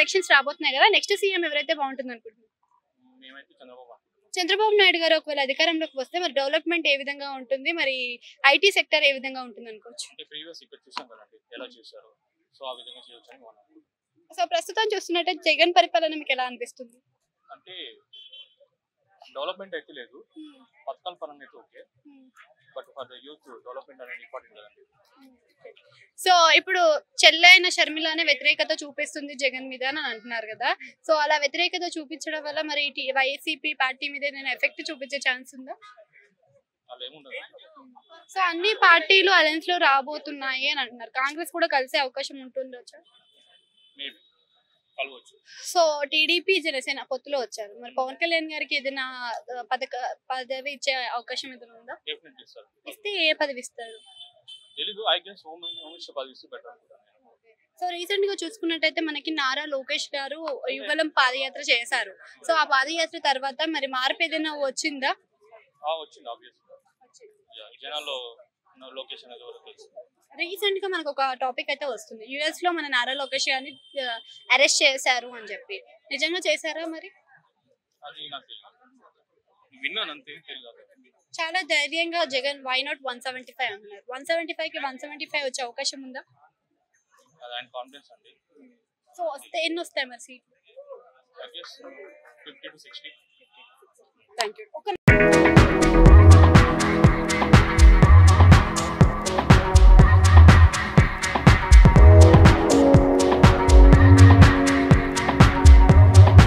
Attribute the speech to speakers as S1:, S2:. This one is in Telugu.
S1: ఎలక్షన్స్ రాబోతున్నాయి కదా నెక్స్ట్ సీఎం ఎవరైతే బాగుంటుంది అనుకుంటున్నారు
S2: మేమైతే చంద్రబాబు
S1: చంద్రబాబు నాయుడు గారు ఒకవేళ అధికారంలోకి వస్తే మరి డెవలప్మెంట్ ఏ విధంగా ఉంటుంది మరి ఐటీ సెక్టర్ ఏ విధంగా ఉంటుంది అనుకోవచ్చు
S2: అంటే ప్రీవియస్ ఇక్కడ చూసాం కదండి ఎలా చేశారు సో ఆ విధంగా చేయొచ్చు అని మనం
S1: సో ప్రస్తుతం చూస్తున్నట్టే జగన్ పరిపాలన మీకు ఎలా అనిపిస్తుంది
S2: అంటే డెవలప్మెంట్ అయితే లేదు పథకాల పరంగా అయితే okay but for the youth development అనేది ఇంపార్టెంట్ కదండి
S1: సో ఇప్పుడు చెల్లె అయిన షర్మిలానే వ్యతిరేకత చూపిస్తుంది జగన్ మీద అని అంటున్నారు కదా సో అలా వ్యతిరేకత చూపించడం వల్ల మరి వైసీపీ పార్టీ మీద నేను ఎఫెక్ట్ చూపించే ఛాన్స్ ఉందా
S2: అలా ఏముండదు
S1: సో అన్ని పార్టీలు అలయన్స్ లో రాబోతున్నాయి అని అంటున్నారు కాంగ్రెస్ కూడా కలిసే అవకాశం ఉంటుండొచ్చు
S2: మేబీ కలవచ్చు
S1: సో టీడీపీ జనసేన పొత్తులో వచ్చారు మరి పవన్ కళ్యాణ్ గారికి ఏదైనా ఆ, పథక పదవి ఇచ్చే అవకాశం ఏదైనా ఉందా
S2: డెఫినెట్లీ ఇస్తారు
S1: ఇస్తే ఏ పదవి ఇస్తారు
S2: తెలీదు I guess home home minister పదవి ఇస్తే బెటర్ అనుకుంటాను
S1: సో రీసెంట్ గా చూసుకున్నట్టయితే మనకి నారా లోకేష్ గారు యుగలం పాదయాత్ర చేశారు సో ఆ పాదయాత్ర తర్వాత మరి మార్పు ఏదైనా వచ్చిందా
S2: ఆ, వచ్చింది ఆబ్వియస్ జనాల్లో ఉన్న లొకేషన్ అది వరకు తెలుసు
S1: రీసెంట్ గా మనకు ఒక టాపిక్ అయితే వస్తుంది యుఎస్ లో మన నారా లోకేష్ గారిని అరెస్ట్ చేశారు అని చెప్పి నిజంగా చేశారా మరి
S2: అది నాకు తెలియదు విన్నాను అంతే తెలియదు
S1: చాలా ధైర్యంగా Jagan why not one seventy five అంటున్నారు వన్ సెవెంటీ ఫైవ్ కి వన్ సెవెంటీ ఫైవ్ వచ్చే అవకాశం ఉందా
S2: అది ఆయన కాన్ఫిడెన్స్ అండి
S1: సో వస్తే ఎన్ని వస్తాయి మరి సీట్లు
S2: I guess fifty to sixty
S1: thank you